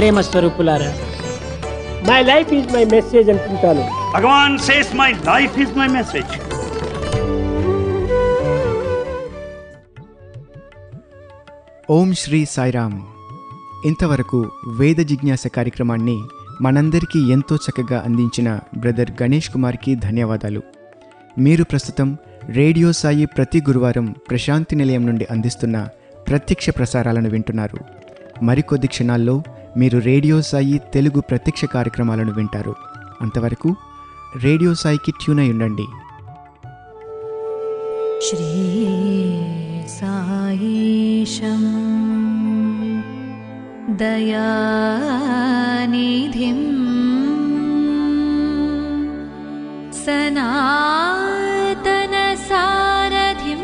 ప్రేమ స్వరూపులారా my life is my message అనుకుంటాను Bhagavan says, My life is my message. Om Shri Sairam ఇంతవరకు వేద జిజ్ఞాస కార్యక్రమాన్ని మనందరికీ ఎంతో చక్కగా అందించిన బ్రదర్ గణేష్ కుమార్కి ధన్యవాదాలు మీరు ప్రస్తుతం రేడియో సాయి ప్రతి గురువారం ప్రశాంతి నిలయం నుండి అందిస్తున్న ప్రత్యక్ష ప్రసారాలను వింటున్నారు మరికొద్ది క్షణాల్లో మీరు రేడియో సాయి తెలుగు ప్రత్యక్ష కార్యక్రమాలను వింటారు అంతవరకు రేడియో సాయికి ట్యూన్ అయి ఉండండి श्रीसायीशम् दयानिधिं सनातनसारथिम्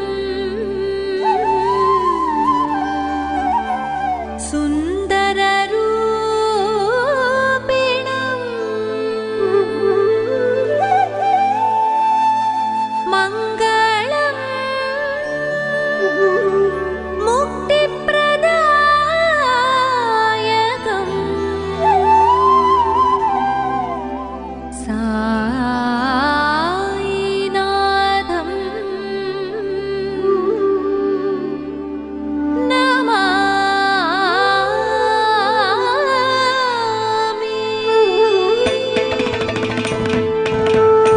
सुन्दररूपिणम् मङ्गलम् मुक्तिप्रदायकम् सायिनाथम् नमामि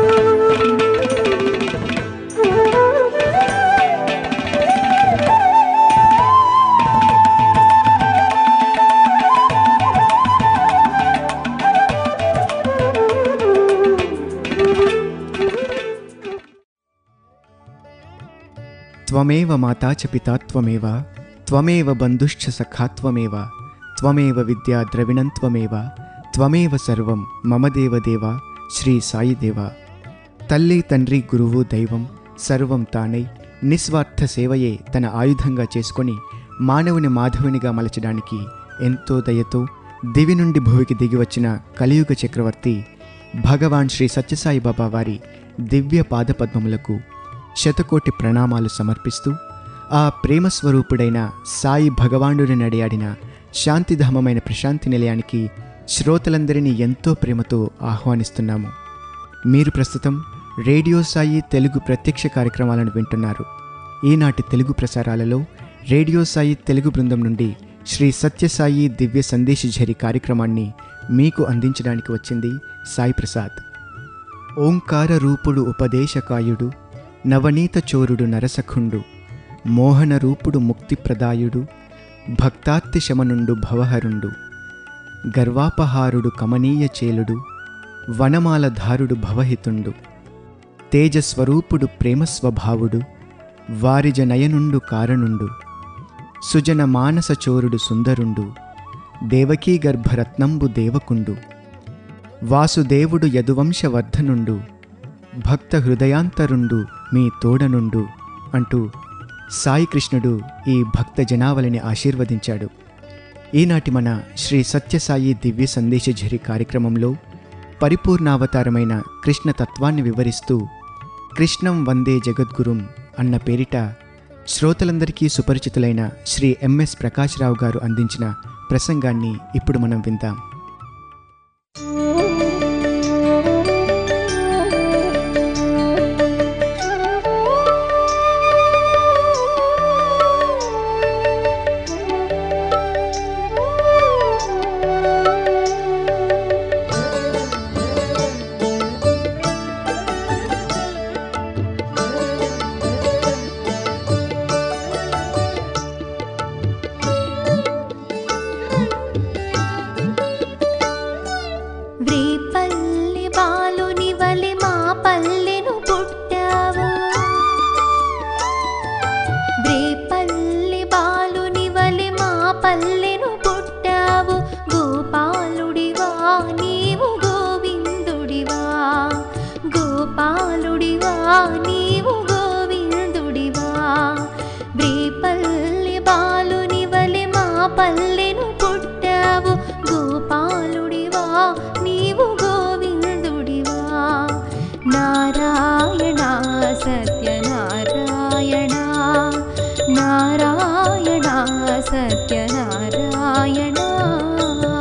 త్వమేవ మాతా చ పితా త్వమేవ త్వమేవ బంధుశ్చ సఖా త్వమేవ త్వమేవ విద్యా ద్రవిణం త్వమేవ త్వమేవ సర్వం మమ దేవదేవ శ్రీ సాయి దేవ తల్లి తండ్రి గురువు దైవం సర్వం తానై నిస్వార్థ సేవయే తన ఆయుధంగా చేసుకొని మానవుని మాధవునిగా మలచడానికి ఎంతో దయతో దివి నుండి భువికి దిగి వచ్చిన కలియుగ చక్రవర్తి భగవాన్ శ్రీ సత్యసాయి బాబా వారి దివ్య పాదపద్మములకు శతకోటి ప్రణామాలు సమర్పిస్తూ ఆ ప్రేమ స్వరూపుడైన సాయి భగవానుడిని నడియాడిన శాంతిధామమైన ప్రశాంతి నిలయానికి శ్రోతలందరినీ ఎంతో ప్రేమతో ఆహ్వానిస్తున్నాము మీరు ప్రస్తుతం రేడియో సాయి తెలుగు ప్రత్యక్ష కార్యక్రమాలను వింటున్నారు ఈనాటి తెలుగు ప్రసారాలలో రేడియో సాయి తెలుగు బృందం నుండి శ్రీ సత్యసాయి దివ్య సందేశ ఝరి కార్యక్రమాన్ని మీకు అందించడానికి వచ్చింది సాయి ప్రసాద్ ఓంకార రూపుడు ఉపదేశకాయుడు నవనీత చోరుడు నరసఖుండు మోహన రూపుడు ముక్తిప్రదాయుడు భక్తార్తి శమనుండు భవహరుండు గర్వాపహారుడు కమనీయ చేలుడు వనమాలధారుడు భవహితుండు తేజస్వరూపుడు ప్రేమస్వభావుడు వారిజ నయనుండు కారణుండు సుజన మానస చోరుడు సుందరుండు దేవకీ గర్భరత్నంబు దేవకుండు వాసుదేవుడు యదువంశవర్ధనుండు భక్త హృదయాంతరుండు మీ తోడనుండు అంటూ సాయి కృష్ణుడు ఈ భక్త జనావళిని ఆశీర్వదించాడు ఈనాటి మన శ్రీ సత్యసాయి దివ్య సందేశఝరి కార్యక్రమంలో పరిపూర్ణావతారమైన కృష్ణ తత్వాన్ని వివరిస్తూ కృష్ణం వందే జగద్గురుం అన్న పేరిట శ్రోతలందరికీ సుపరిచితులైన శ్రీ ఎంఎస్ ప్రకాశ్రావు గారు అందించిన ప్రసంగాన్ని ఇప్పుడు మనం విందాం వ్రీపల్లి బాలుని వలి మా పల్లెను పుట్టావు వ్రీపల్లి బాలుని వలి మా పల్లెను పుట్టావు గోపాలుడివా నీవు గోవిందుడివా గోపాలుడివా నీవు గోవిందుడివా వ్రీపల్లి బాలుని వలి మా పల్లెను పుట్టావు గోపాలుడివా నీవు గోవిందుడివా నారాయణ సత్యనారాయణ నారాయణ సత్యనారాయణ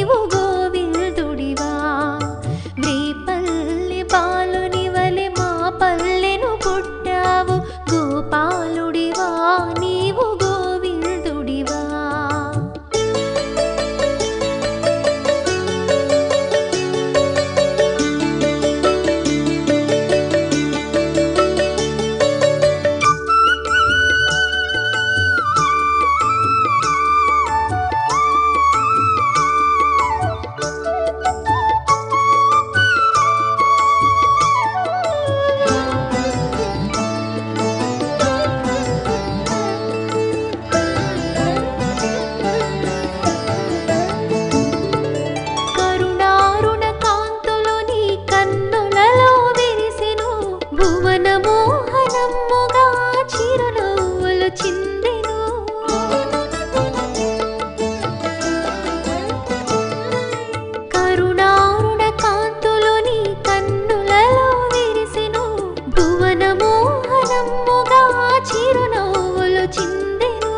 నీవు గోవిందుడివా వ్రీపల్లి బాలుని వలె మా పల్లెను పుట్టావు గోపాలుడివా నీవు గోవిందుడివా కరుణారుణ కాంతులు నీ కన్నులలో విరిసెను భువన మోహనమ్ముగా చిరునవ్వులు చిందెను కరుణారుణ కాంతులు నీ కన్నులలో విరిసెను భువన మోహనమ్ముగా చిరునవ్వులు చిందెను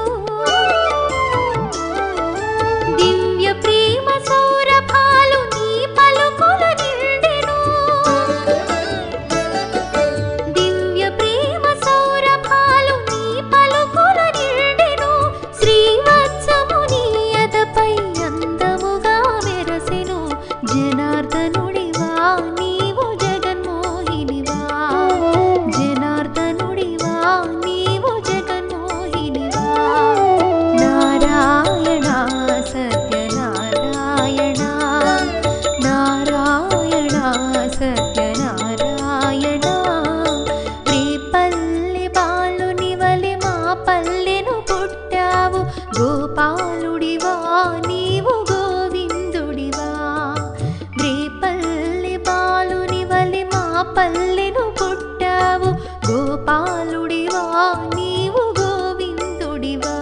దివ్య ప్రేమ సౌరభాలు నీ పలుకుల నిండెను దివ్య ప్రేమ సౌరభాలు నీ పలుకుల నిండెను శ్రీవత్సము నీ ఎదపై అందముగా మెరసెను జనార్దనుడివా నీవు జగన్మోహినివా జనార్దనుడివా నీవు జగన్మోహినివా నారాయణ సత్యనారాయణ నారాయణ సత్యనారాయణ రేపల్లి బాలుని వలె మా పల్లెను పుట్టావు గోపాలుడివా నీవు గోవిందుడివా రేపల్లి బాలుని వలె మా పల్లెను పుట్టావు గోపాలుడివా నీవు గోవిందుడివా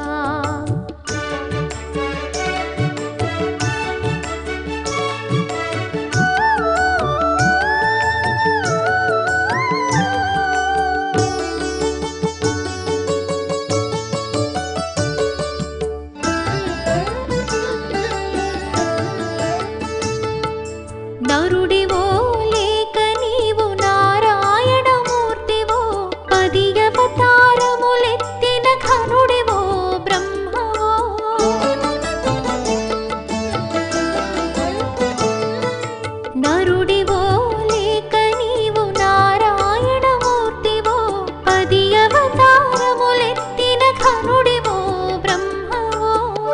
నరుడివో లేక నీవు నారాయణమూర్తివో పది అవతారములెత్తిన ఘనుడివో బ్రహ్మవో నరుడివో లేక నీవు నారాయణమూర్తివో పది అవతారములెత్తిన ఘనుడివో బ్రహ్మవో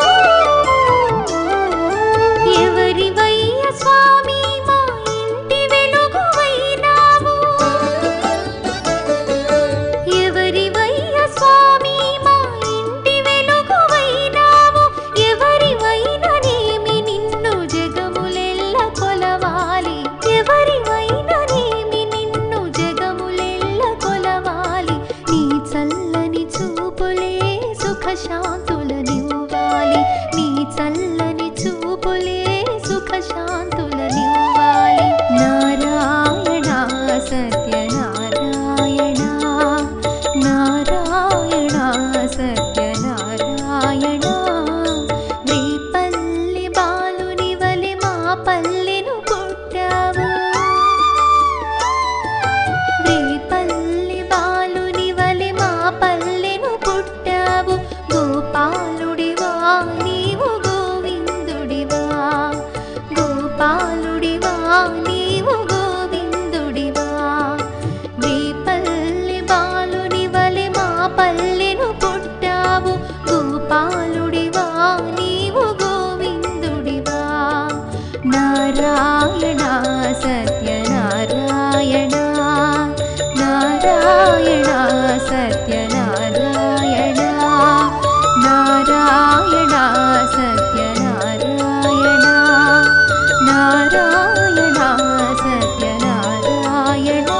ఎవరివయ్య స్వామి మా ఇంటి వెలుగువైనావు ఎవరివయ్య స్వామి మా ఇంటి వెలుగువైనావు ఎవరివైననేమి నిన్ను జగములెల్ల కొలవాలి ఎవరివైననేమి నిన్ను జగములెల్ల కొలవాలి నీ చల్లని చూపులే సుఖ శాంతులనివ్వాలి నీ చల్లని చూపులే సుఖ శాంతులనివ్వాలి నారాయణ సత్యనారాయణ నారాయణ సత్యనారాయణ రేపల్లి బాలుని వలె మా పల్లెను పుట్టావు రేపల్లి బాలుని వలె మా పల్లెను పుట్టావు గోపాలుడివా నీవు గోవిందుడివా గోపాలుడివా నీవు గోవిందుడివా రేపల్లి బాలుని వలె మా పల్లెను పుట్టావు గోపాలుడివా నీవు గోవిందుడివా నారాయణ సత్యనారాయణ నారాయణ సత్యనారాయణ నారాయణ సత్యనారాయణ నారాయణ సత్యనారాయణ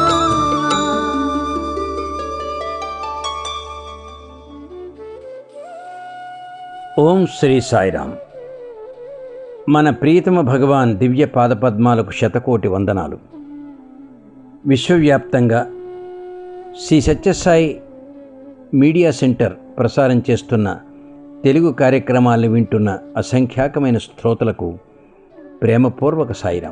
ఓం శ్రీ సాయిరామ్ మన ప్రియతమ భగవాన్ దివ్య పాదపద్మాలకు శతకోటి వందనాలు విశ్వవ్యాప్తంగా శ్రీ సత్యసాయి మీడియా సెంటర్ ప్రసారం చేస్తున్న తెలుగు కార్యక్రమాలను వింటున్న అసంఖ్యాకమైన శ్రోతలకు ప్రేమపూర్వక సాయిరాం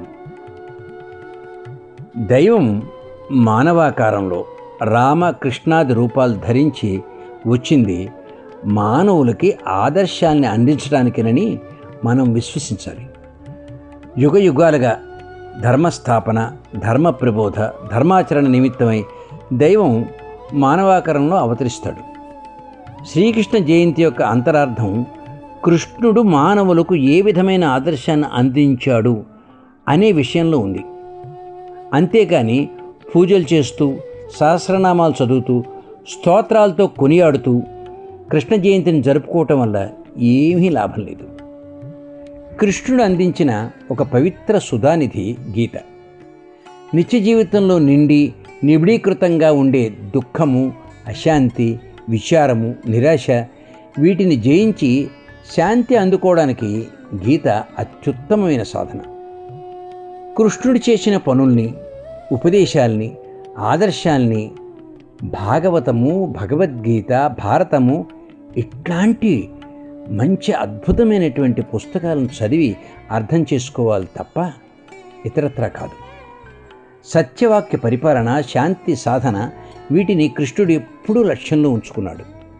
దైవం మానవాకారంలో రామ కృష్ణాది రూపాలు ధరించి వచ్చింది మానవులకి ఆదర్శాన్ని అందించడానికేనని మనం విశ్వసించాలి యుగ యుగాలుగా ధర్మస్థాపన ధర్మ ప్రబోధ ధర్మాచరణ నిమిత్తమై దైవం మానవాకారంలో అవతరిస్తాడు శ్రీకృష్ణ జయంతి యొక్క అంతరార్థం కృష్ణుడు మానవులకు ఏ విధమైన ఆదర్శాన్ని అందించాడు అనే విషయంలో ఉంది అంతేకాని పూజలు చేస్తూ సహస్రనామాలు చదువుతూ స్తోత్రాలతో కొనియాడుతూ కృష్ణ జయంతిని జరుపుకోవటం వల్ల ఏమీ లాభం లేదు కృష్ణుడు అందించిన ఒక పవిత్ర సుధానిధి గీత నిత్య జీవితంలో నిండి నిబిడీకృతంగా ఉండే దుఃఖము అశాంతి విచారము నిరాశ వీటిని జయించి శాంతి అందుకోవడానికి గీత అత్యుత్తమమైన సాధన కృష్ణుడు చేసిన పనుల్ని ఉపదేశాల్ని ఆదర్శాల్ని భాగవతము భగవద్గీత భారతము ఇట్లాంటి మంచి అద్భుతమైనటువంటి పుస్తకాలను చదివి అర్థం చేసుకోవాలి తప్ప ఇతరత్రా కాదు సత్యవాక్య పరిపాలన శాంతి సాధన వీటిని కృష్ణుడు ఎప్పుడూ లక్ష్యంలో ఉంచుకున్నాడు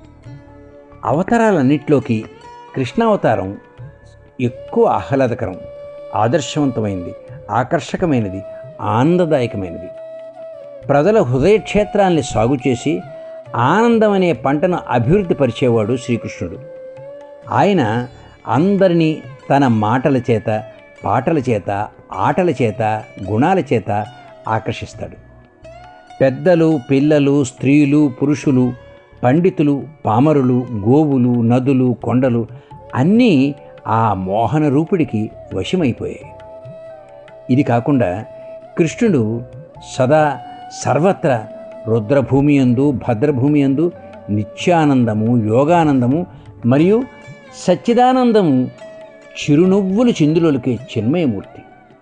అవతారాలన్నిట్లోకి కృష్ణావతారం ఎక్కువ ఆహ్లాదకరం ఆదర్శవంతమైనది ఆకర్షకమైనది ఆనందదాయకమైనది ప్రజల హృదయ క్షేత్రాల్ని సాగు చేసి ఆనందం అనే పంటను అభివృద్ధి పరిచేవాడు శ్రీకృష్ణుడు ఆయన అందరినీ తన మాటల చేత పాటల చేత ఆటల చేత గుణాల చేత ఆకర్షిస్తాడు పెద్దలు పిల్లలు స్త్రీలు పురుషులు పండితులు పామరులు గోవులు నదులు కొండలు అన్నీ ఆ మోహన రూపుడికి వశమైపోయాయి ఇది కాకుండా కృష్ణుడు సదా సర్వత్రా రుద్రభూమి యందు భద్రభూమి యందు నిత్యానందము యోగానందము మరియు సచ్చిదానందము చిరునవ్వులు చిందులకే చిన్మయమూర్తి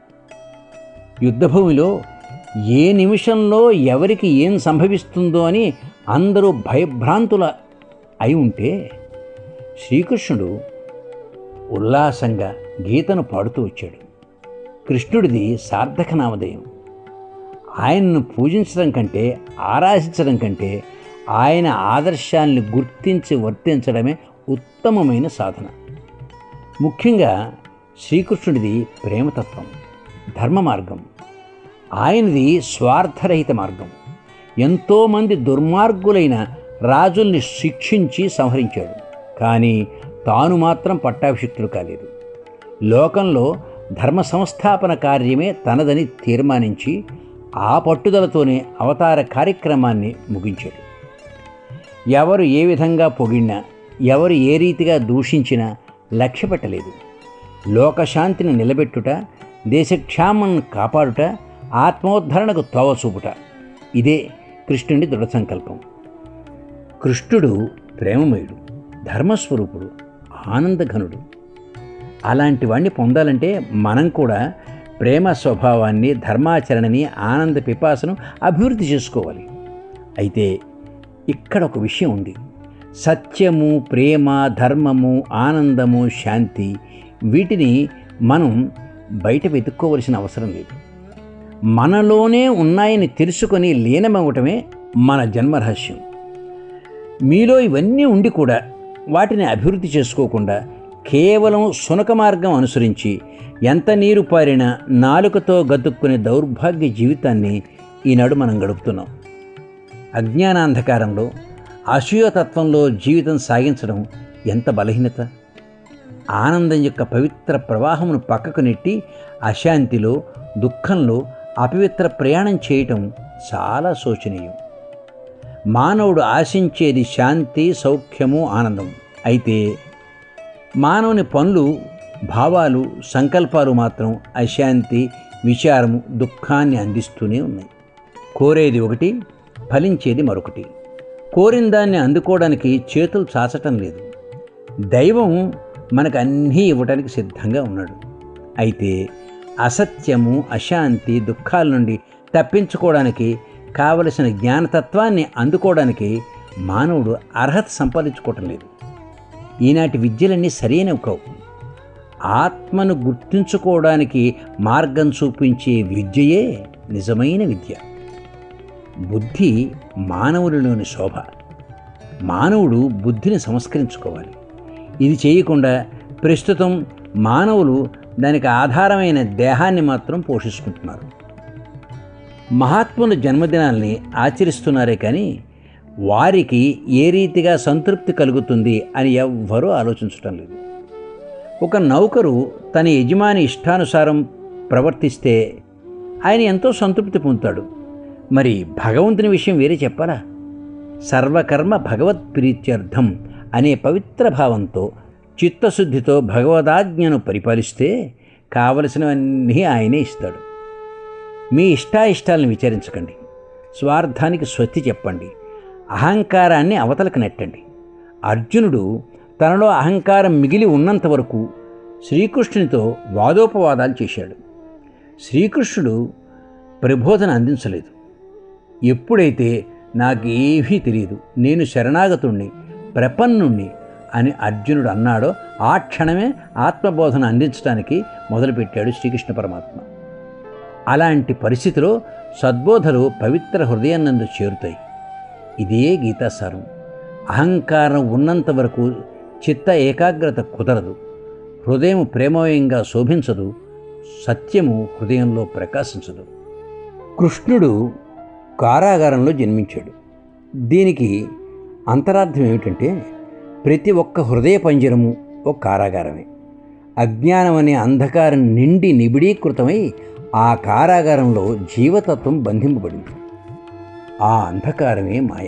యుద్ధభూమిలో ఏ నిమిషంలో ఎవరికి ఏం సంభవిస్తుందో అని అందరూ భయభ్రాంతుల అయి ఉంటే శ్రీకృష్ణుడు ఉల్లాసంగా గీతను పాడుతూ వచ్చాడు కృష్ణుడిది సార్థక నామధేయం ఆయనను పూజించడం కంటే ఆరాధించడం కంటే ఆయన ఆదర్శాల్ని గుర్తించి వర్తించడమే ఉత్తమమైన సాధన ముఖ్యంగా శ్రీకృష్ణుడిది ప్రేమతత్వం ధర్మ మార్గం ఆయనది స్వార్థరహిత మార్గం ఎంతోమంది దుర్మార్గులైన రాజుల్ని శిక్షించి సంహరించాడు కానీ తాను మాత్రం పట్టాభిషిక్తుడు కాలేదు లోకంలో ధర్మ సంస్థాపన కార్యమే తనదని తీర్మానించి ఆ పట్టుదలతోనే అవతార కార్యక్రమాన్ని ముగించాడు ఎవరు ఏ విధంగా పొగిడినా ఎవరు ఏ రీతిగా దూషించినా లక్ష్య పెట్టలేదు లోకశాంతిని నిలబెట్టుట దేశక్షేమం కాపాడుట ఆత్మోద్ధరణకు తోవ చూపుట ఇదే కృష్ణుని దృఢ సంకల్పం కృష్ణుడు ప్రేమమయుడు ధర్మస్వరూపుడు ఆనందఘనుడు అలాంటి వాణ్ణి పొందాలంటే మనం కూడా ప్రేమ స్వభావాన్ని ధర్మాచరణని ఆనంద పిపాసను అభివృద్ధి చేసుకోవాలి అయితే ఇక్కడ ఒక విషయం ఉంది సత్యము ప్రేమ ధర్మము ఆనందము శాంతి వీటిని మనం బయట వెతుక్కోవలసిన అవసరం లేదు మనలోనే ఉన్నాయని తెలుసుకొని లీనమవ్వటమే మన జన్మరహస్యం మీలో ఇవన్నీ ఉండి కూడా వాటిని అభివృద్ధి చేసుకోకుండా కేవలం సునక మార్గం అనుసరించి ఎంత నీరు పారినా నాలుకతో గతుక్కునే దౌర్భాగ్య జీవితాన్ని ఈనాడు మనం గడుపుతున్నాం అజ్ఞానాంధకారంలో అసూయతత్వంలో జీవితం సాగించడం ఎంత బలహీనత ఆనందం యొక్క పవిత్ర ప్రవాహమును పక్కకు నెట్టి అశాంతిలో దుఃఖంలో అపవిత్ర ప్రయాణం చేయటం చాలా శోచనీయం మానవుడు ఆశించేది శాంతి సౌఖ్యము ఆనందం అయితే మానవుని పనులు భావాలు సంకల్పాలు మాత్రం అశాంతి విచారము దుఃఖాన్ని అందిస్తూనే ఉన్నాయి కోరేది ఒకటి ఫలించేది మరొకటి కోరిన దాన్ని అందుకోవడానికి చేతులు చాచటం లేదు దైవం మనకు అన్నీ ఇవ్వడానికి సిద్ధంగా ఉన్నాడు అయితే అసత్యము అశాంతి దుఃఖాల నుండి తప్పించుకోవడానికి కావలసిన జ్ఞానతత్వాన్ని అందుకోవడానికి మానవుడు అర్హత సంపాదించుకోవటం లేదు ఈనాటి విద్యలన్నీ సరైనవి కావు ఆత్మను గుర్తించుకోవడానికి మార్గం చూపించే విద్యయే నిజమైన విద్య బుద్ధి మానవుడిలోని శోభ మానవుడు బుద్ధిని సంస్కరించుకోవాలి ఇది చేయకుండా ప్రస్తుతం మానవులు దానికి ఆధారమైన దేహాన్ని మాత్రం పోషించుకుంటున్నారు మహాత్ముల జన్మదినాల్ని ఆచరిస్తున్నారే కానీ వారికి ఏ రీతిగా సంతృప్తి కలుగుతుంది అని ఎవ్వరూ ఆలోచించటం లేదు ఒక నౌకరు తన యజమాని ఇష్టానుసారం ప్రవర్తిస్తే ఆయన ఎంతో సంతృప్తి పొందుతాడు మరి భగవంతుని విషయం వేరే చెప్పాలా సర్వకర్మ భగవత్ ప్రీత్యర్థం అనే పవిత్ర భావంతో చిత్తశుద్ధితో భగవదాజ్ఞను పరిపాలిస్తే కావలసినవన్నీ ఆయనే ఇస్తాడు మీ ఇష్టాయిష్టాలను విచారించకండి స్వార్థానికి స్వస్తి చెప్పండి అహంకారాన్ని అవతలకు నెట్టండి అర్జునుడు తనలో అహంకారం మిగిలి ఉన్నంత వరకు శ్రీకృష్ణునితో వాదోపవాదాలు చేశాడు శ్రీకృష్ణుడు ప్రబోధన అందించలేదు ఎప్పుడైతే నాకేమీ తెలియదు నేను శరణాగతుణ్ణి ప్రపన్నుణ్ణి అని అర్జునుడు అన్నాడో ఆ క్షణమే ఆత్మబోధన అందించడానికి మొదలుపెట్టాడు శ్రీకృష్ణ పరమాత్మ అలాంటి పరిస్థితిలో సద్బోధలు పవిత్ర హృదయం నందు చేరుతాయి ఇదే గీతాసారం అహంకారం ఉన్నంత వరకు చిత్త ఏకాగ్రత కుదరదు హృదయం ప్రేమమయంగా శోభించదు సత్యము హృదయంలో ప్రకాశించదు కృష్ణుడు కారాగారంలో జన్మించాడు దీనికి అంతరార్థం ఏమిటంటే ప్రతి ఒక్క హృదయ పంజరము ఒక కారాగారమే అజ్ఞానం అనే అంధకారం నిండి నిబిడీకృతమై ఆ కారాగారంలో జీవతత్వం బంధింపబడింది ఆ అంధకారమే మాయ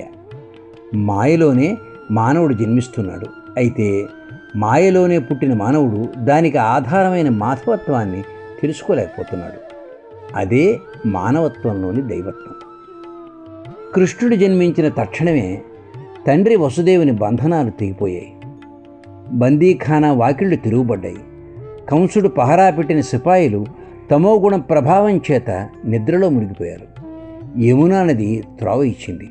మాయలోనే మానవుడు జన్మిస్తున్నాడు అయితే మాయలోనే పుట్టిన మానవుడు దానికి ఆధారమైన మాధవత్వాన్ని తెలుసుకోలేకపోతున్నాడు అదే మానవత్వంలోని దైవత్వం కృష్ణుడు జన్మించిన తక్షణమే తండ్రి వసుదేవుని బంధనాలు తెగిపోయాయి బందీఖానా వాకిళ్ళు తిరుగుబడ్డాయి కంసుడు పహరా పెట్టిన సిపాయిలు తమోగుణ ప్రభావం చేత నిద్రలో మునిగిపోయారు యమునా నది త్రోవ ఇచ్చింది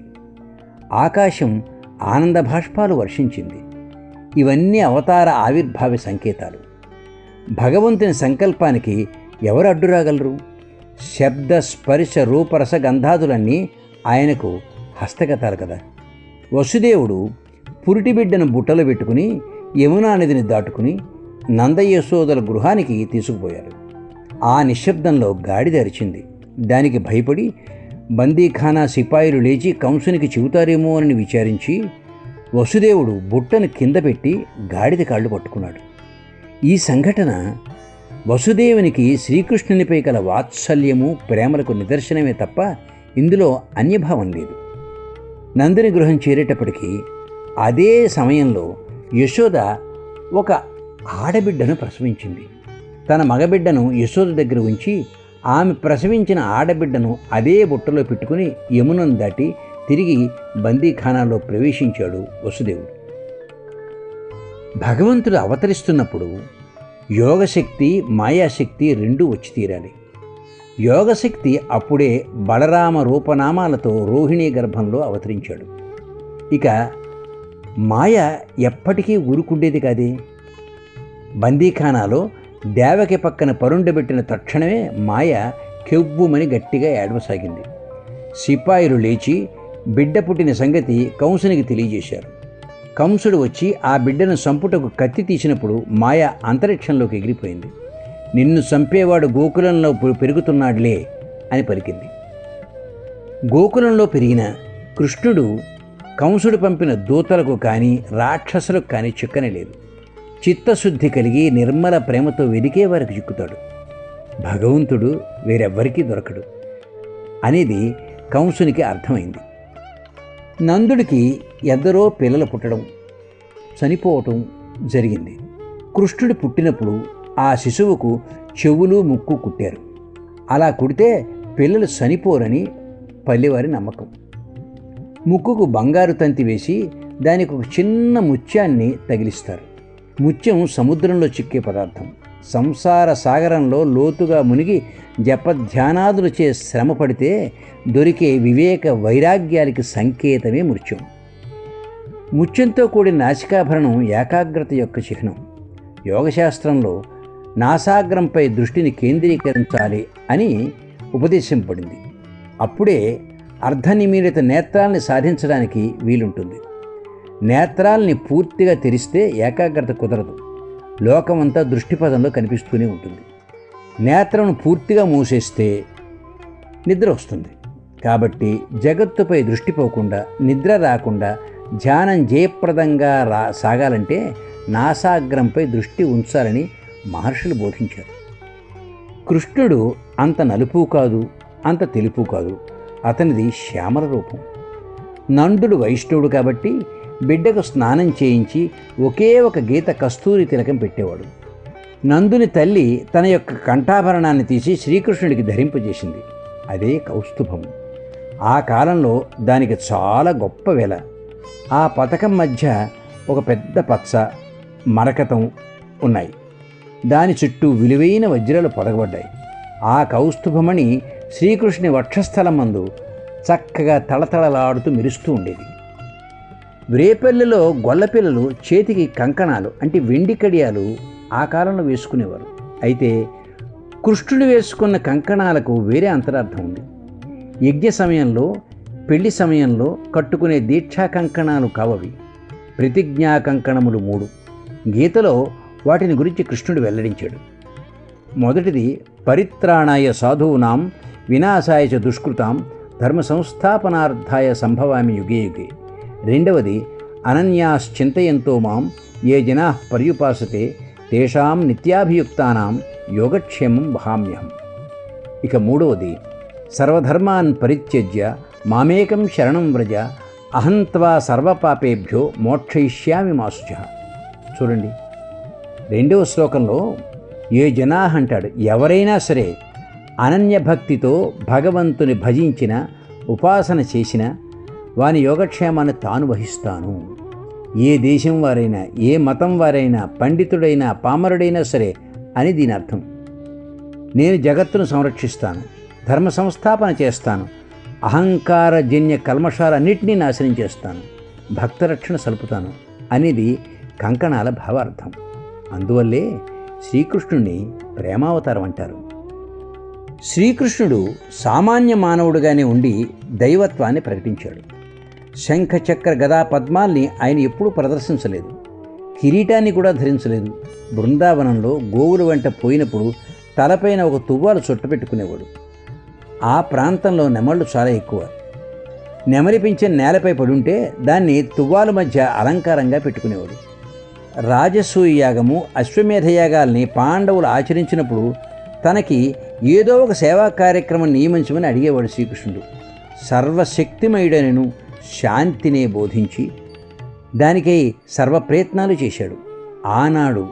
ఆకాశం ఆనంద భాష్పాలు వర్షించింది ఇవన్నీ అవతార ఆవిర్భావ సంకేతాలు భగవంతుని సంకల్పానికి ఎవరు అడ్డురాగలరు శబ్ద స్పర్శ రూపరస గంధాదులన్నీ ఆయనకు హస్తగతాలు కదా వసుదేవుడు పురిటి బిడ్డను బుట్టలో పెట్టుకుని యమునా నదిని దాటుకుని నందయశోదల గృహానికి తీసుకుపోయారు ఆ నిశ్శబ్దంలో గాడిద అరిచింది దానికి భయపడి బందీఖానా సిపాయిలు లేచి కంసునికి చెబుతారేమో అని విచారించి వసుదేవుడు బుట్టను కింద పెట్టి గాడిద కాళ్ళు పట్టుకున్నాడు ఈ సంఘటన వసుదేవునికి శ్రీకృష్ణునిపై గల వాత్సల్యము ప్రేమలకు నిదర్శనమే తప్ప ఇందులో అన్యభావం లేదు నందుని గృహం చేరేటప్పటికీ అదే సమయంలో యశోద ఒక ఆడబిడ్డను ప్రసవించింది తన మగబిడ్డను యశోద దగ్గర ఉంచి ఆమె ప్రసవించిన ఆడబిడ్డను అదే బుట్టలో పెట్టుకుని యమునను దాటి తిరిగి బందీఖానాలో ప్రవేశించాడు వసుదేవుడు భగవంతుడు అవతరిస్తున్నప్పుడు యోగశక్తి మాయాశక్తి రెండూ వచ్చి తీరాలి యోగశక్తి అప్పుడే బలరామ రూపనామాలతో రోహిణీ గర్భంలో అవతరించాడు ఇక మాయ ఎప్పటికీ ఊరుకుండేది కాదే బందీఖానాలో దేవకి పక్కన పరుండబెట్టిన తక్షణమే మాయ కెవ్వుమని గట్టిగా ఏడవసాగింది సిపాయిలు లేచి బిడ్డ పుట్టిన సంగతి కంసునికి తెలియజేశారు కంసుడు వచ్చి ఆ బిడ్డను సంపుటకు కత్తి తీసినప్పుడు మాయ అంతరిక్షంలోకి ఎగిరిపోయింది నిన్ను చంపేవాడు గోకులంలో పె- పెరుగుతున్నాడులే అని పలికింది గోకులంలో పెరిగిన కృష్ణుడు కంసుడు పంపిన దూతలకు కానీ రాక్షసులకు కానీ చిక్కనే లేదు చిత్తశుద్ధి కలిగి నిర్మల ప్రేమతో వెదికే వారికి చిక్కుతాడు భగవంతుడు వేరెవ్వరికీ దొరకడు అనేది కంసునికి అర్థమైంది నందుడికి ఎందరో పిల్లలు పుట్టడం చనిపోవటం జరిగింది కృష్ణుడు పుట్టినప్పుడు ఆ శిశువుకు చెవులు ముక్కు కుట్టారు అలా కుడితే పిల్లలు చనిపోరని పల్లెవారి నమ్మకం ముక్కుకు బంగారు తంతి వేసి దానికి ఒక చిన్న ముత్యాన్ని తగిలిస్తారు ముత్యం సముద్రంలో చిక్కే పదార్థం సంసార సాగరంలో లోతుగా మునిగి జపధ్యానాదులచే శ్రమ పడితే దొరికే వివేక వైరాగ్యాలకి సంకేతమే ముత్యం ముత్యంతో కూడిన నాసికాభరణం ఏకాగ్రత యొక్క చిహ్నం యోగశాస్త్రంలో నాసాగ్రంపై దృష్టిని కేంద్రీకరించాలి అని ఉపదేశింపబడింది అప్పుడే అర్ధనిమీలిత నేత్రాల్ని సాధించడానికి వీలుంటుంది నేత్రాల్ని పూర్తిగా తెరిస్తే ఏకాగ్రత కుదరదు లోకమంతా దృష్టిపదంలో కనిపిస్తూనే ఉంటుంది నేత్రం పూర్తిగా మూసేస్తే నిద్ర వస్తుంది కాబట్టి జగత్తుపై దృష్టి పోకుండా నిద్ర రాకుండా ధ్యానం జయప్రదంగా రా సాగాలంటే నాసాగ్రంపై దృష్టి ఉంచాలని మహర్షులు బోధించారు కృష్ణుడు అంత నలుపు కాదు అంత తెలుపు కాదు అతనిది శ్యామల రూపం నందుడు వైష్ణవుడు కాబట్టి బిడ్డకు స్నానం చేయించి ఒకే ఒక గీత కస్తూరి తిలకం పెట్టేవాడు నందుని తల్లి తన యొక్క కంఠాభరణాన్ని తీసి శ్రీకృష్ణుడికి ధరింపజేసింది అదే కౌస్తుభం ఆ కాలంలో దానికి చాలా గొప్ప వెల ఆ పథకం మధ్య ఒక పెద్ద పచ్చ మరకతం ఉన్నాయి దాని చుట్టూ విలువైన వజ్రాలు పొదగబడ్డాయి ఆ కౌస్తుభమణి శ్రీకృష్ణుని వక్షస్థలం మందు చక్కగా తళతళలాడుతూ మెరుస్తూ ఉండేది వ్రేపల్లెలో గొల్లపిల్లలు చేతికి కంకణాలు అంటే వెండి కడియాలు ఆ కాలంలో వేసుకునేవారు అయితే కృష్ణుడు వేసుకున్న కంకణాలకు వేరే అంతరార్థం ఉంది యజ్ఞ సమయంలో పెళ్లి సమయంలో కట్టుకునే దీక్షా కంకణాలు కావవి ప్రతిజ్ఞా కంకణములు మూడు గీతలో వాటిని గురించి కృష్ణుడు వెల్లడించాడు మొదటిది పరిత్రాణాయ సాధూనాం వినాశాయ చ దుష్కృతాం ధర్మ సంస్థాపనార్థాయ సంభవామి యుగే యుగే రెండవది అనన్యాశ్చింతయంతో మాం ఏ జనా పర్యుపాసతే తేషాం నిత్యాభియుక్తానాం యోగక్షేమం వహామ్యహం ఇక మూడవది సర్వధర్మాన్ పరిత్యజ్య మామేకం శరణం వ్రజ అహంత్వా సర్వపాపేభ్యో మోక్షయిష్యామి మాసుచ చూడండి రెండవ శ్లోకంలో ఏ జనా అంటాడు ఎవరైనా సరే అనన్య భక్తితో భగవంతుని భజించిన ఉపాసన చేసిన వాని యోగక్షేమాన్ని తాను వహిస్తాను ఏ దేశం వారైనా ఏ మతం వారైనా పండితుడైనా పామరుడైనా సరే అని దీని అర్థం నేను జగత్తును సంరక్షిస్తాను ధర్మ సంస్థాపన చేస్తాను అహంకారజన్య కల్మషాలన్నింటినీ నాశనం చేస్తాను భక్తరక్షణ సలుపుతాను అనేది కంకణాల భావార్థం అందువల్లే శ్రీకృష్ణుణ్ణి ప్రేమావతారం అంటారు శ్రీకృష్ణుడు సామాన్య మానవుడుగానే ఉండి దైవత్వాన్ని ప్రకటించాడు శంఖ చక్ర గదా పద్మాల్ని ఆయన ఎప్పుడూ ప్రదర్శించలేదు కిరీటాన్ని కూడా ధరించలేదు బృందావనంలో గోవుల వెంట పోయినప్పుడు తలపైన ఒక తువ్వాలు చుట్టపెట్టుకునేవాడు ఆ ప్రాంతంలో నెమళ్ళు చాలా ఎక్కువ నెమలి పింఛం నేలపై పడుంటే దాన్ని తువ్వాల మధ్య అలంకారంగా పెట్టుకునేవాడు రాజసూయ యాగము అశ్వమేధ యాగాల్ని పాండవులు ఆచరించినప్పుడు తనకి ఏదో ఒక సేవా కార్యక్రమం నియమించమని అడిగేవాడు శ్రీకృష్ణుడు సర్వశక్తిమయుడనను శాంతినే బోధించి దానికై సర్వ ప్రయత్నాలు చేశాడు ఆనాడు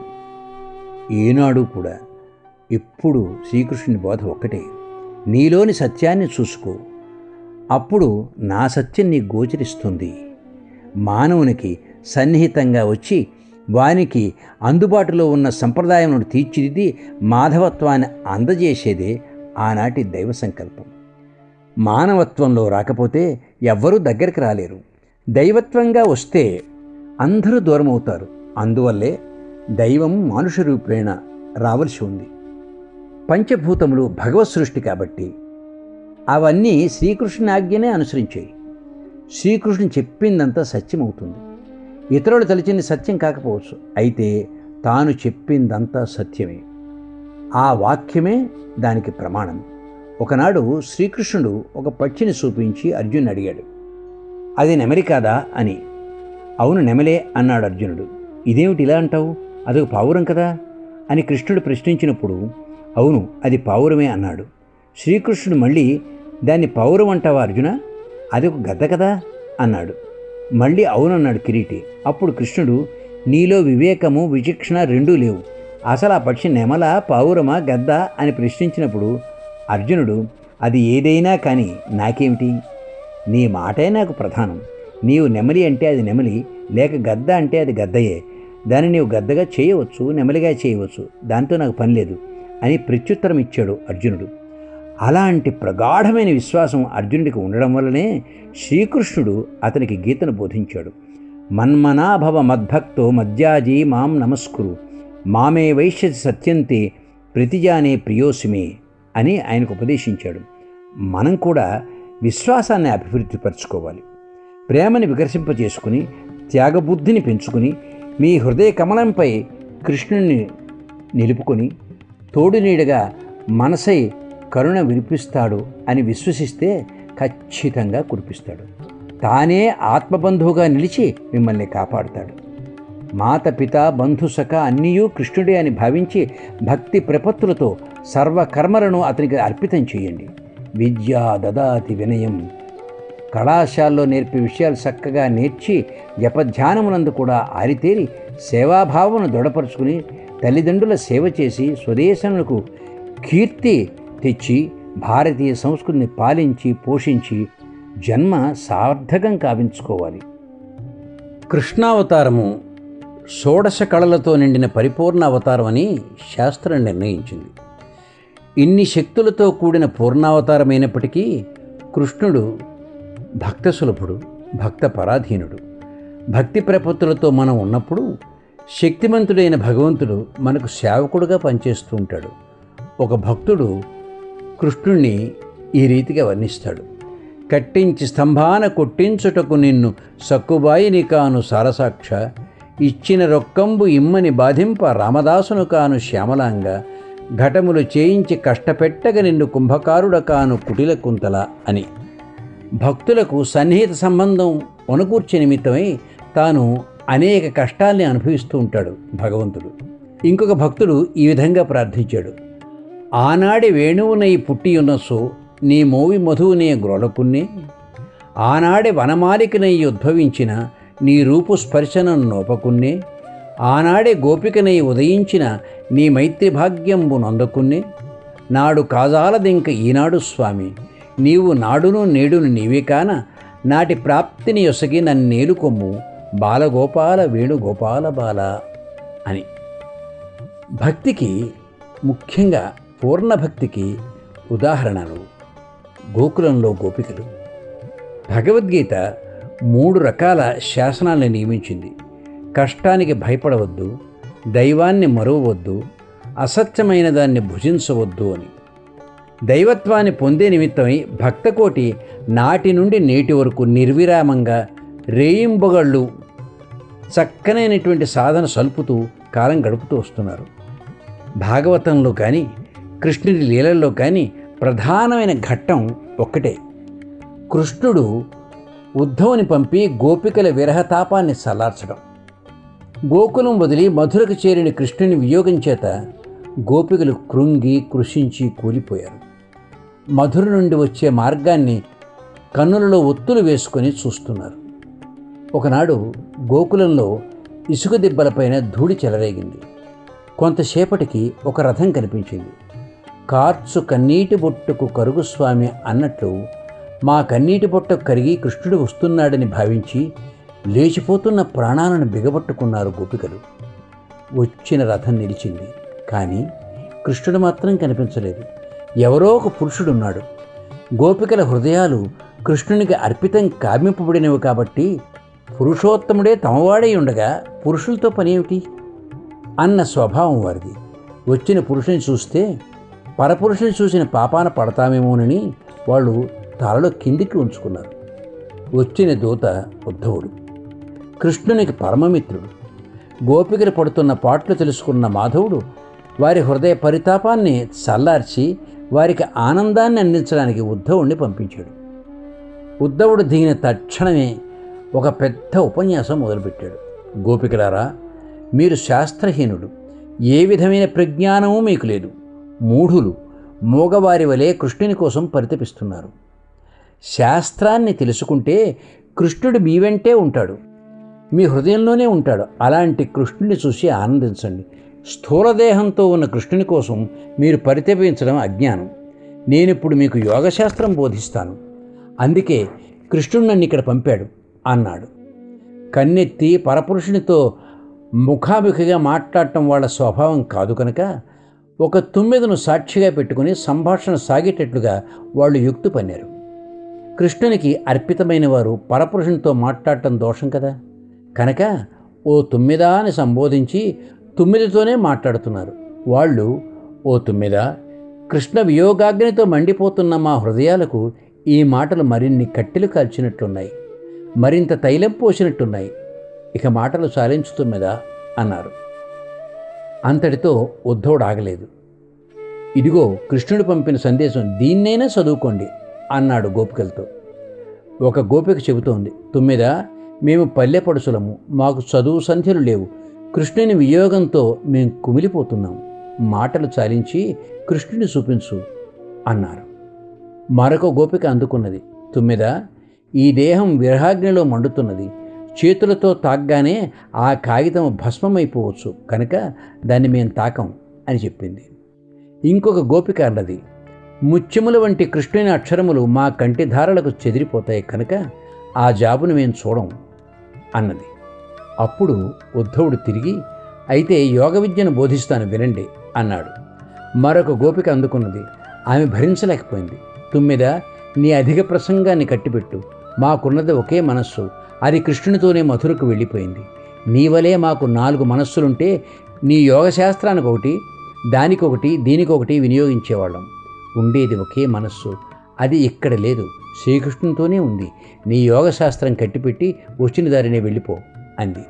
ఏనాడు కూడా ఎప్పుడు శ్రీకృష్ణుని బోధ ఒక్కటే నీలోని సత్యాన్ని చూసుకో అప్పుడు నా సత్యం నీ గోచరిస్తుంది మానవునికి సన్నిహితంగా వచ్చి వానికి అందుబాటులో ఉన్న సంప్రదాయం తీర్చిదిద్ది మాధవత్వాన్ని అందజేసేదే ఆనాటి దైవ సంకల్పం మానవత్వంలో రాకపోతే ఎవ్వరూ దగ్గరికి రాలేరు దైవత్వంగా వస్తే అందరూ దూరం అవుతారు అందువల్లే దైవం మానుష రూపేణ రావలసి ఉంది పంచభూతములు భగవత్ సృష్టి కాబట్టి అవన్నీ శ్రీకృష్ణుని ఆజ్ఞనే అనుసరించాయి శ్రీకృష్ణుని చెప్పిందంతా సత్యమవుతుంది ఇతరులు తలిచింది సత్యం కాకపోవచ్చు అయితే తాను చెప్పిందంతా సత్యమే ఆ వాక్యమే దానికి ప్రమాణం ఒకనాడు శ్రీకృష్ణుడు ఒక పక్షిని చూపించి అర్జున్ అడిగాడు అది నెమలి కాదా అని అవును నెమలే అన్నాడు అర్జునుడు ఇదేమిటి ఇలా అంటావు అదొక పావురం కదా అని కృష్ణుడు ప్రశ్నించినప్పుడు అవును అది పావురమే అన్నాడు శ్రీకృష్ణుడు మళ్ళీ దాన్ని పావురం అంటావా అర్జున అది ఒక గద్ద కదా అన్నాడు మళ్ళీ అవునన్నాడు కిరీటి అప్పుడు కృష్ణుడు నీలో వివేకము విచక్షణ రెండూ లేవు అసలు ఆ పక్షి నెమల పావురమా గద్ద అని ప్రశ్నించినప్పుడు అర్జునుడు అది ఏదైనా కానీ నాకేమిటి నీ మాటే నాకు ప్రధానం నీవు నెమలి అంటే అది నెమలి లేక గద్ద అంటే అది గద్దయే దాన్ని నీవు గద్దగా చేయవచ్చు నెమలిగా చేయవచ్చు దాంతో నాకు పని లేదు అని ప్రత్యుత్తరం ఇచ్చాడు అర్జునుడు అలాంటి ప్రగాఢమైన విశ్వాసం అర్జునుడికి ఉండడం వల్లనే శ్రీకృష్ణుడు అతనికి గీతను బోధించాడు మన్మనాభవ మద్భక్తో మధ్యాజీ మాం నమస్కురు మామే వైశ్యతి సత్యంతే ప్రతిజానే ప్రియోసిమే అని ఆయనకు ఉపదేశించాడు మనం కూడా విశ్వాసాన్ని అభివృద్ధిపరచుకోవాలి ప్రేమని వికసింపజేసుకుని త్యాగబుద్ధిని పెంచుకుని మీ హృదయ కమలంపై కృష్ణుని నిలుపుకొని తోడు నీడగా మనసై కరుణ వినిపిస్తాడు అని విశ్వసిస్తే ఖచ్చితంగా కురిపిస్తాడు తానే ఆత్మబంధువుగా నిలిచి మిమ్మల్ని కాపాడుతాడు మాత పిత బంధు సఖ అన్నీయూ కృష్ణుడే అని భావించి భక్తి ప్రపత్తులతో సర్వకర్మలను అతనికి అర్పితం చేయండి విద్య దదాతి వినయం కళాశాలలో నేర్పే విషయాలు చక్కగా నేర్చి జపధ్యానమునందు కూడా ఆరితేరి సేవాభావమును దృఢపరుచుకుని తల్లిదండ్రుల సేవ చేసి స్వదేశములకు కీర్తి తెచ్చి భారతీయ సంస్కృతిని పాలించి పోషించి జన్మ సార్థకం కావించుకోవాలి కృష్ణావతారము షోడశ కళలతో నిండిన పరిపూర్ణ అవతారం అని శాస్త్రం నిర్ణయించింది ఇన్ని శక్తులతో కూడిన పూర్ణావతారమైనప్పటికీ కృష్ణుడు భక్త సులభుడు భక్త పరాధీనుడు భక్తి ప్రపత్తులతో మనం ఉన్నప్పుడు శక్తిమంతుడైన భగవంతుడు మనకు సేవకుడుగా పనిచేస్తూ ఉంటాడు ఒక భక్తుడు కృష్ణుణ్ణి ఈ రీతిగా వర్ణిస్తాడు కట్టించి స్తంభాన కొట్టించుటకు నిన్ను సక్కుబాయిని కాను సారసాక్ష ఇచ్చిన రొక్కంబు ఇమ్మని బాధింప రామదాసును కాను శ్యామలాంగ ఘటములు చేయించి కష్టపెట్టగ నిన్ను కుంభకారుడ కాను కుటిల కుంతల అని భక్తులకు సన్నిహిత సంబంధం వనకూర్చే నిమిత్తమై తాను అనేక కష్టాల్ని అనుభవిస్తూ ఉంటాడు భగవంతుడు ఇంకొక భక్తుడు ఈ విధంగా ప్రార్థించాడు ఆనాడి వేణువునై పుట్టియున్నసో నీ మోవి మధువునే గ్రోలకున్నే ఆనాడే వనమాలికనై ఉద్భవించిన నీ రూపు స్పర్శనం నోపకున్నే ఆనాడే గోపికనై ఉదయించిన నీ మైత్రి భాగ్యంబు నొందకున్నే నాడు కాజాలదింక ఈనాడు స్వామి నీవు నాడును నేడును నీవే కాన నాటి ప్రాప్తిని యొసగి నన్నేలు కొమ్ము బాలగోపాల వేణుగోపాల బాల అని భక్తికి ముఖ్యంగా పూర్ణ భక్తికి ఉదాహరణలు గోకులంలో గోపికలు భగవద్గీత మూడు రకాల శాసనాలను నియమించింది కష్టానికి భయపడవద్దు దైవాన్ని మరువవద్దు అసత్యమైన దాన్ని భుజించవద్దు అని దైవత్వాన్ని పొందే నిమిత్తమై భక్తకోటి నాటి నుండి నేటి వరకు నిర్విరామంగా రేయింబొగళ్ళు చక్కనైనటువంటి సాధన సల్పుతూ కాలం గడుపుతూ వస్తున్నారు భాగవతంలో కానీ కృష్ణుడి లీలల్లో కానీ ప్రధానమైన ఘట్టం ఒక్కటే కృష్ణుడు ఉద్ధవుని పంపి గోపికల విరహతాపాన్ని సల్లార్చడం గోకులం వదిలి మధురకు చేరిన కృష్ణుని వియోగం చేత గోపికలు కృంగి కృషించి కూలిపోయారు మధుర నుండి వచ్చే మార్గాన్ని కన్నులలో ఒత్తులు వేసుకొని చూస్తున్నారు ఒకనాడు గోకులంలో ఇసుక దిబ్బలపైన ధూళి చెలరేగింది కొంతసేపటికి ఒక రథం కనిపించింది కార్చు కన్నీటి బొట్టుకు కరుగు స్వామి అన్నట్లు మా కన్నీటి బొట్ట కరిగి కృష్ణుడు వస్తున్నాడని భావించి లేచిపోతున్న ప్రాణాలను బిగబట్టుకున్నారు గోపికలు వచ్చిన రథం నిలిచింది కానీ కృష్ణుడు మాత్రం కనిపించలేదు ఎవరో ఒక పురుషుడున్నాడు గోపికల హృదయాలు కృష్ణునికి అర్పితం కామింపబడినవి కాబట్టి పురుషోత్తముడే తమవాడై ఉండగా పురుషులతో పనేమిటి అన్న స్వభావం వారిది వచ్చిన పురుషుని చూస్తే పరపురుషుని చూసిన పాపాన పడతామేమోనని వాళ్ళు తలలో కిందికి ఉంచుకున్నారు వచ్చిన దూత ఉద్ధవుడు కృష్ణునికి పరమమిత్రుడు గోపికలు పడుతున్న పాటలు తెలుసుకున్న మాధవుడు వారి హృదయ పరితాపాన్ని చల్లార్చి వారికి ఆనందాన్ని అందించడానికి ఉద్ధవుడిని పంపించాడు ఉద్ధవుడు దిగిన తక్షణమే ఒక పెద్ద ఉపన్యాసం మొదలుపెట్టాడు గోపికలారా మీరు శాస్త్రహీనుడు ఏ విధమైన ప్రజ్ఞానము మీకు లేదు మూఢులు మూగవారి వలె కృష్ణుని కోసం పరితపిస్తున్నారు శాస్త్రాన్ని తెలుసుకుంటే కృష్ణుడు మీ వెంటే ఉంటాడు మీ హృదయంలోనే ఉంటాడు అలాంటి కృష్ణుని చూసి ఆనందించండి స్థూలదేహంతో ఉన్న కృష్ణుని కోసం మీరు పరితపించడం అజ్ఞానం నేనిప్పుడు మీకు యోగశాస్త్రం బోధిస్తాను అందుకే కృష్ణుడు నన్ను ఇక్కడ పంపాడు అన్నాడు కన్నెత్తి పరపురుషునితో ముఖాముఖిగా మాట్లాడటం వాళ్ళ స్వభావం కాదు కనుక ఒక తుమ్మెదను సాక్షిగా పెట్టుకుని సంభాషణ సాగేటట్లుగా వాళ్ళు యుక్తి పన్నారు కృష్ణునికి అర్పితమైన వారు పరపురుషునితో మాట్లాడటం దోషం కదా కనుక ఓ తుమ్మిదా అని సంబోధించి తుమ్మిదితోనే మాట్లాడుతున్నారు వాళ్ళు ఓ తుమ్మిద కృష్ణ వియోగాగ్నితో మండిపోతున్న మా హృదయాలకు ఈ మాటలు మరిన్ని కట్టెలు కాల్చినట్లున్నాయి మరింత తైలం పోసినట్టున్నాయి ఇక మాటలు సాలించుతున్నదా అన్నారు అంతటితో ఉద్ధవుడు ఆగలేదు ఇదిగో కృష్ణుడు పంపిన సందేశం దీన్నైనా చదువుకోండి అన్నాడు గోపికలతో ఒక గోపిక చెబుతోంది తుమ్మిద మేము పల్లె పడుసులము మాకు చదువు సంధ్యలు లేవు కృష్ణుని వియోగంతో మేము కుమిలిపోతున్నాం మాటలు చాలించి కృష్ణుని చూపించు అన్నారు మరొక గోపిక అందుకున్నది తుమ్మిద ఈ దేహం విరహాగ్నిలో మండుతున్నది చేతులతో తాగ్గానే ఆ కాగితం భస్మమైపోవచ్చు కనుక దాన్ని మేము తాకం అని చెప్పింది ఇంకొక గోపిక అన్నది ముత్యముల వంటి కృష్ణుని అక్షరములు మా కంటి ధారలకు చెదిరిపోతాయి కనుక ఆ జాబును మేము చూడం అన్నది అప్పుడు ఉద్ధవుడు తిరిగి అయితే యోగ విద్యను బోధిస్తాను వినండి అన్నాడు మరొక గోపిక అందుకున్నది ఆమె భరించలేకపోయింది తుమ్మిద నీ అధిక ప్రసంగాన్ని కట్టిపెట్టు మాకున్నది ఒకే మనస్సు అది కృష్ణునితోనే మధురకు వెళ్ళిపోయింది నీ వలే మాకు నాలుగు మనస్సులుంటే నీ యోగశాస్త్రానికి ఒకటి దానికొకటి దీనికొకటి వినియోగించేవాళ్ళం ఉండేది ఒకే మనస్సు అది ఇక్కడ లేదు శ్రీకృష్ణునితోనే ఉంది నీ యోగశాస్త్రం కట్టిపెట్టి వచ్చిన దారినే వెళ్ళిపో అంది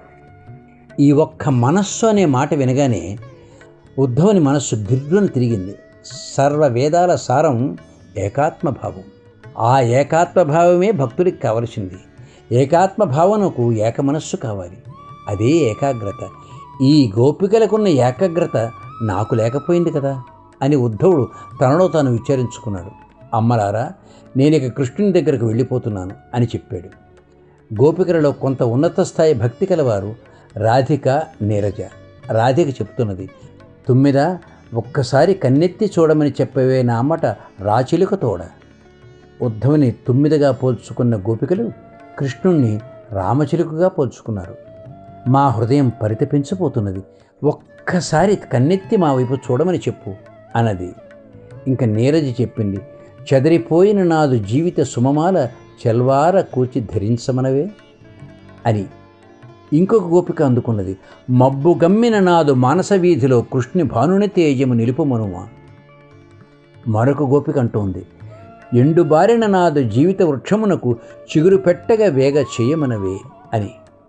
ఈ ఒక్క మనస్సు అనే మాట వినగానే ఉద్ధవుని మనస్సు గిర్రును తిరిగింది సర్వ వేదాల సారం ఏకాత్మభావం ఆ ఏకాత్మభావమే భక్తుడికి కావలసింది ఏకాత్మ భావనకు ఏక మనస్సు కావాలి అదే ఏకాగ్రత ఈ గోపికలకున్న ఏకాగ్రత నాకు లేకపోయింది కదా అని ఉద్ధవుడు తనలో తాను విచారించుకున్నాడు అమ్మలారా నేను ఇక కృష్ణుని దగ్గరకు వెళ్ళిపోతున్నాను అని చెప్పాడు గోపికలలో కొంత ఉన్నత స్థాయి భక్తి కలవారు రాధిక నీరజ రాధిక చెప్తున్నది తుమ్మిద ఒక్కసారి కన్నెత్తి చూడమని చెప్పవే నామట రాచిలుక తోడ ఉద్ధవుని తుమ్మిదగా పోల్చుకున్న గోపికలు కృష్ణుణ్ణి రామచిలుకగా పోల్చుకున్నారు మా హృదయం పరితపించిపోతున్నది ఒక్కసారి కన్నెత్తి మా వైపు చూడమని చెప్పు అన్నది ఇంక నీరజ చెప్పింది చెదరిపోయిన నాదు జీవిత సుమమాల చెల్వార కూర్చి ధరించమనవే అని ఇంకొక గోపిక అందుకున్నది మబ్బు గమ్మిన నాదు మానస వీధిలో కృష్ణి భానుని తేజము నిలుపుమనుమా మరొక గోపిక అంటోంది ఎండుబారిన నాదు జీవిత వృక్షమునకు చిగురు పెట్టగా వేగ చేయమనవే అని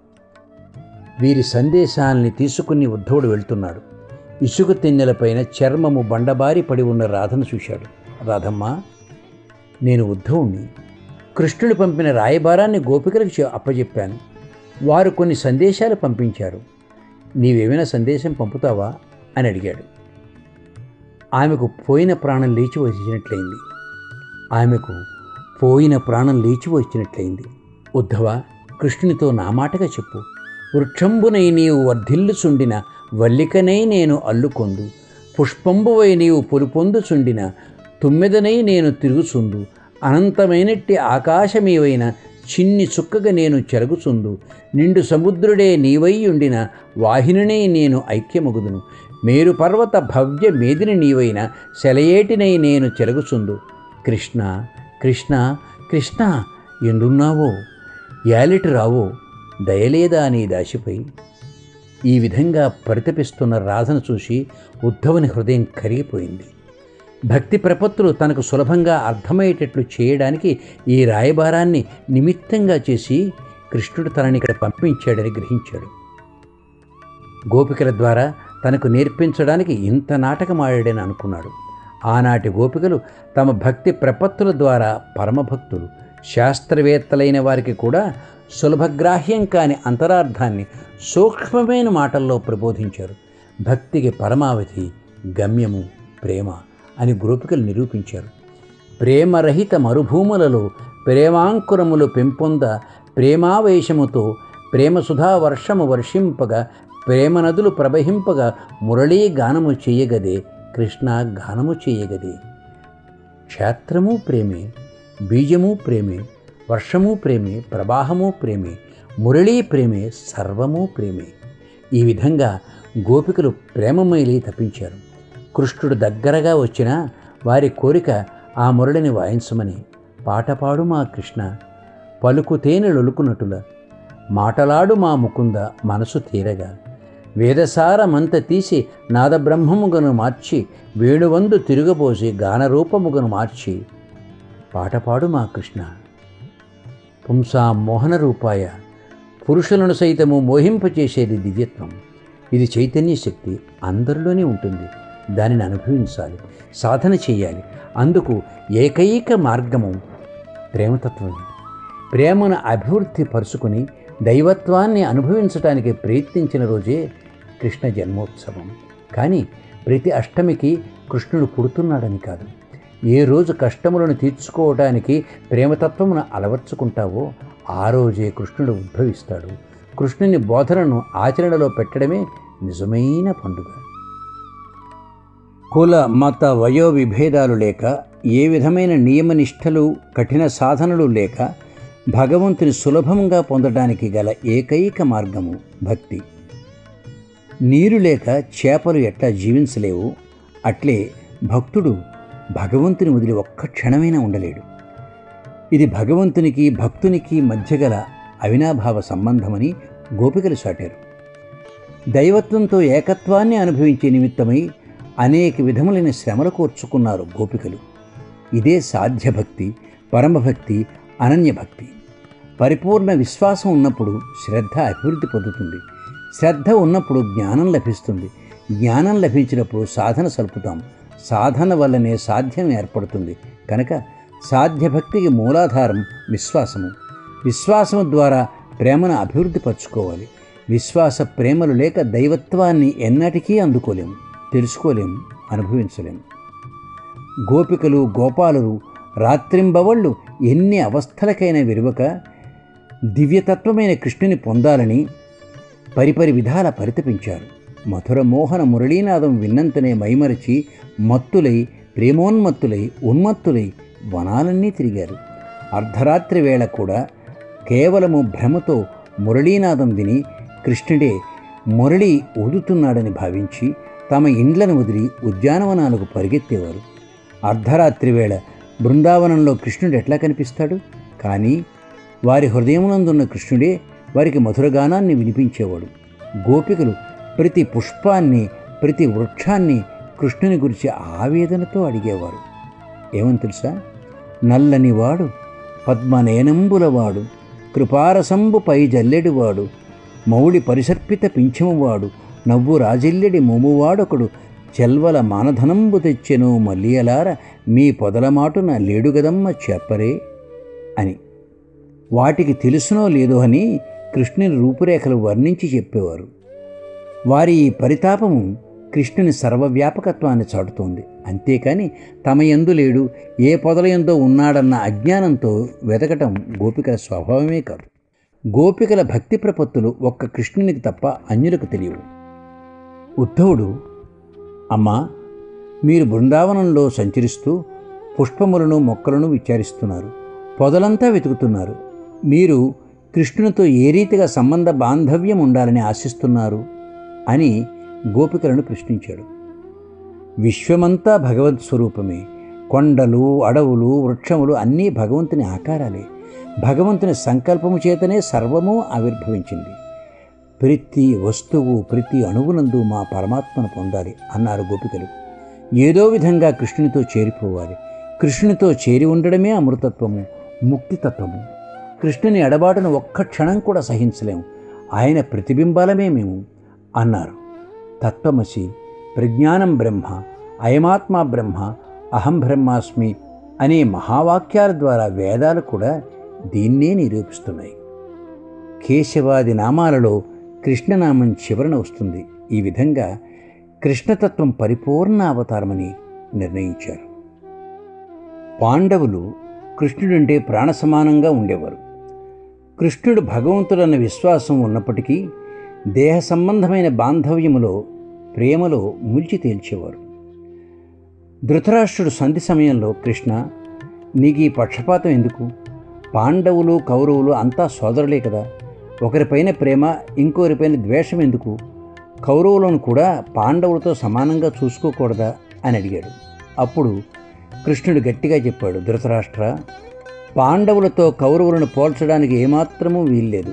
వీరి సందేశాల్ని తీసుకుని ఉద్ధవుడు వెళ్తున్నాడు ఇసుక తిన్నెలపైన చర్మము బండబారి పడి ఉన్న రాధను చూశాడు రాధమ్మ నేను ఉద్ధవుణ్ణి కృష్ణుడు పంపిన రాయబారాన్ని గోపికలకు చె- అప్పజెప్పాను వారు కొన్ని సందేశాలు పంపించారు నీవేమైనా సందేశం పంపుతావా అని అడిగాడు ఆమెకు పోయిన ప్రాణం లేచి వచ్చినట్లయింది ఆమెకు పోయిన ప్రాణం లేచి వచ్చినట్లయింది ఉద్ధవ కృష్ణునితో నా మాటగా చెప్పు వృక్షంబునై నీవు వర్ధిల్లుచుండిన వల్లికనై నేను అల్లుకొందు పుష్పంబువై నీవు పొలుపొందుచుండిన తుమ్మెదనై నేను తిరుగుచుందు అనంతమైనట్టి ఆకాశమేవైన చిన్ని చుక్కగా నేను చెరుగుచుందు నిండు సముద్రుడే నీవై ఉండిన వాహినినై నేను ఐక్యమగుదును మేరు పర్వత భవ్య మేదిని నీవైన సెలయేటినై నేను చెరుగుచుందు కృష్ణ కృష్ణ కృష్ణ ఎందున్నావో యాలిటి రావో దయలేదా నీ దాసిపై ఈ విధంగా పరితపిస్తున్న రాధను చూసి ఉద్ధవుని హృదయం కరిగిపోయింది భక్తి ప్రపత్తులు తనకు సులభంగా అర్థమయ్యేటట్లు చేయడానికి ఈ రాయబారాన్ని నిమిత్తంగా చేసి కృష్ణుడు తనని ఇక్కడ పంపించాడని గ్రహించాడు గోపికల ద్వారా తనకు నేర్పించడానికి ఇంత నాటకమాడాడని అనుకున్నాడు ఆనాటి గోపికలు తమ భక్తి ప్రపత్తుల ద్వారా పరమభక్తులు శాస్త్రవేత్తలైన వారికి కూడా సులభగ్రాహ్యం కాని అంతరార్థాన్ని సూక్ష్మమైన మాటల్లో ప్రబోధించారు భక్తికి పరమావధి గమ్యము ప్రేమ అని గోపికలు నిరూపించారు ప్రేమరహిత మరుభూములలో ప్రేమాంకురములు పెంపొంద ప్రేమావేశముతో ప్రేమ సుధా వర్షము వర్షింపగా ప్రేమ నదులు ప్రవహింపగా మురళీ గానము చేయగదే కృష్ణ గానము చేయగదే క్షేత్రము ప్రేమే బీజము ప్రేమే వర్షము ప్రేమే ప్రవాహము ప్రేమే మురళీ ప్రేమే సర్వము ప్రేమే ఈ విధంగా గోపికలు ప్రేమమైలి తప్పించారు కృష్ణుడు దగ్గరగా వచ్చినా వారి కోరిక ఆ మురళిని వాయించమని పాట పాడు మా కృష్ణ పలుకు తేనెలొలుకునటుల మాటలాడు మా ముకుంద మనసు తీరగా వేదసారమంత తీసి నాదబ్రహ్మముగను మార్చి వేణువందు తిరుగబోసి గానరూపముగను మార్చి పాటపాడు మా కృష్ణ పుంసా మోహన రూపాయ పురుషులను సైతము మోహింపచేసేది దివ్యత్వం ఇది చైతన్య శక్తి అందరిలోనే ఉంటుంది దానిని అనుభవించాలి సాధన చేయాలి అందుకు ఏకైక మార్గము ప్రేమతత్వమే ప్రేమను అభివృద్ధి పరుచుకొని దైవత్వాన్ని అనుభవించడానికి ప్రయత్నించిన రోజే కృష్ణ జన్మోత్సవం కానీ ప్రతి అష్టమికి కృష్ణుడు పుడుతున్నాడని కాదు ఏ రోజు కష్టములను తీర్చుకోవడానికి ప్రేమతత్వమును అలవర్చుకుంటావో ఆ రోజే కృష్ణుడు ఉద్భవిస్తాడు కృష్ణుని బోధనను ఆచరణలో పెట్టడమే నిజమైన పండుగ కుల మత వయో విభేదాలు లేక ఏ విధమైన నియమనిష్టలు కఠిన సాధనలు లేక భగవంతుని సులభంగా పొందడానికి గల ఏకైక మార్గము భక్తి నీరు లేక చేపలు ఎట్లా జీవించలేవు అట్లే భక్తుడు భగవంతుని వదిలి ఒక్క క్షణమైనా ఉండలేడు ఇది భగవంతునికి భక్తునికి మధ్య గల అవినాభావ సంబంధమని గోపికలు చాటారు దైవత్వంతో ఏకత్వాన్ని అనుభవించే నిమిత్తమై అనేక విధములైన శ్రమలు కోర్చుకున్నారు గోపికలు ఇదే సాధ్యభక్తి పరమభక్తి అనన్యభక్తి పరిపూర్ణ విశ్వాసం ఉన్నప్పుడు శ్రద్ధ అభివృద్ధి పొందుతుంది శ్రద్ధ ఉన్నప్పుడు జ్ఞానం లభిస్తుంది జ్ఞానం లభించినప్పుడు సాధన సలుపుతాం సాధన వల్లనే సాధ్యం ఏర్పడుతుంది కనుక సాధ్యభక్తికి మూలాధారం విశ్వాసము విశ్వాసము ద్వారా ప్రేమను అభివృద్ధి పరచుకోవాలి విశ్వాస ప్రేమలు లేక దైవత్వాన్ని ఎన్నటికీ అందుకోలేము తెలుసుకోలేము అనుభవించలేము గోపికలు గోపాలురు రాత్రింబవళ్ళు ఎన్ని అవస్థలకైనా విరువక దివ్యతత్వమైన కృష్ణుని పొందాలని పరిపరి విధాల పరితపించారు మధుర మోహన మురళీనాదం విన్నంతనే మైమరచి మత్తులై ప్రేమోన్మత్తులై ఉన్మత్తులై వనాలన్నీ తిరిగారు అర్ధరాత్రి వేళ కూడా కేవలము భ్రమతో మురళీనాదం విని కృష్ణుడే మురళి ఊదుతున్నాడని భావించి తమ ఇండ్లను వదిలి ఉద్యానవనాలకు పరిగెత్తేవారు అర్ధరాత్రి వేళ బృందావనంలో కృష్ణుడు ఎట్లా కనిపిస్తాడు కానీ వారి హృదయమునందున్న కృష్ణుడే వారికి మధురగానాన్ని వినిపించేవాడు గోపికలు ప్రతి పుష్పాన్ని ప్రతి వృక్షాన్ని కృష్ణుని గురించి ఆవేదనతో అడిగేవారు ఏమని తెలుసా నల్లని వాడు పద్మనేనంబులవాడు కృపారసంబు పై జల్లెడివాడు మౌళి పరిసర్పిత పింఛమువాడు నవ్వు రాజిల్లెడి మోమువాడొకడు చెల్వల మానధనంబు తెచ్చెను మల్లియలార మీ పొదలమాటున లేడుగదమ్మ చెప్పరే అని వాటికి తెలుసునో లేదో అని కృష్ణుని రూపురేఖలు వర్ణించి చెప్పేవారు వారి ఈ పరితాపము కృష్ణుని సర్వవ్యాపకత్వాన్ని చాటుతోంది అంతేకాని తమ యందు లేడు ఏ పొదలయందో ఉన్నాడన్న అజ్ఞానంతో వెతకటం గోపికల స్వభావమే కాదు గోపికల భక్తి ప్రపత్తులు ఒక్క కృష్ణునికి తప్ప అన్యులకు తెలియవు ఉద్ధవుడు అమ్మా మీరు బృందావనంలో సంచరిస్తూ పుష్పములను మొక్కలను విచారిస్తున్నారు పొదలంతా వెతుకుతున్నారు మీరు కృష్ణునితో ఏ రీతిగా సంబంధ బాంధవ్యం ఉండాలని ఆశిస్తున్నారు అని గోపికలను ప్రశ్నించాడు విశ్వమంతా భగవత్ స్వరూపమే కొండలు అడవులు వృక్షములు అన్నీ భగవంతుని ఆకారాలే భగవంతుని సంకల్పము చేతనే సర్వము ఆవిర్భవించింది ప్రతి వస్తువు ప్రతి అణువునందు మా పరమాత్మను పొందాలి అన్నారు గోపికలు ఏదో విధంగా కృష్ణునితో చేరిపోవాలి కృష్ణునితో చేరి ఉండడమే అమృతత్వము ముక్తితత్వము కృష్ణుని ఎడబాటును ఒక్క క్షణం కూడా సహించలేము ఆయన ప్రతిబింబాలమే మేము అన్నారు తత్వమసి ప్రజ్ఞానం బ్రహ్మ అయమాత్మ బ్రహ్మ అహం బ్రహ్మాస్మి అనే మహావాక్యాల ద్వారా వేదాలు కూడా దీన్నే నిరూపిస్తున్నాయి కేశవాది నామాలలో కృష్ణనామం చివరన వస్తుంది ఈ విధంగా కృష్ణతత్వం పరిపూర్ణ అవతారమని నిర్ణయించారు పాండవులు కృష్ణుడంటే ప్రాణ సమానంగా ఉండేవారు కృష్ణుడు భగవంతుడన్న విశ్వాసం ఉన్నప్పటికీ దేహ సంబంధమైన బాంధవ్యములో ప్రేమలో ముల్చి తేల్చేవారు ధృతరాష్ట్రుడు సంధి సమయంలో కృష్ణ నీకు ఈ పక్షపాతం ఎందుకు పాండవులు కౌరవులు అంతా సోదరులే కదా ఒకరిపైన ప్రేమ ఇంకోరిపైన ద్వేషం ఎందుకు కౌరవులను కూడా పాండవులతో సమానంగా చూసుకోకూడదా అని అడిగాడు అప్పుడు కృష్ణుడు గట్టిగా చెప్పాడు ధృతరాష్ట్ర పాండవులతో కౌరవులను పోల్చడానికి ఏమాత్రమూ వీల్లేదు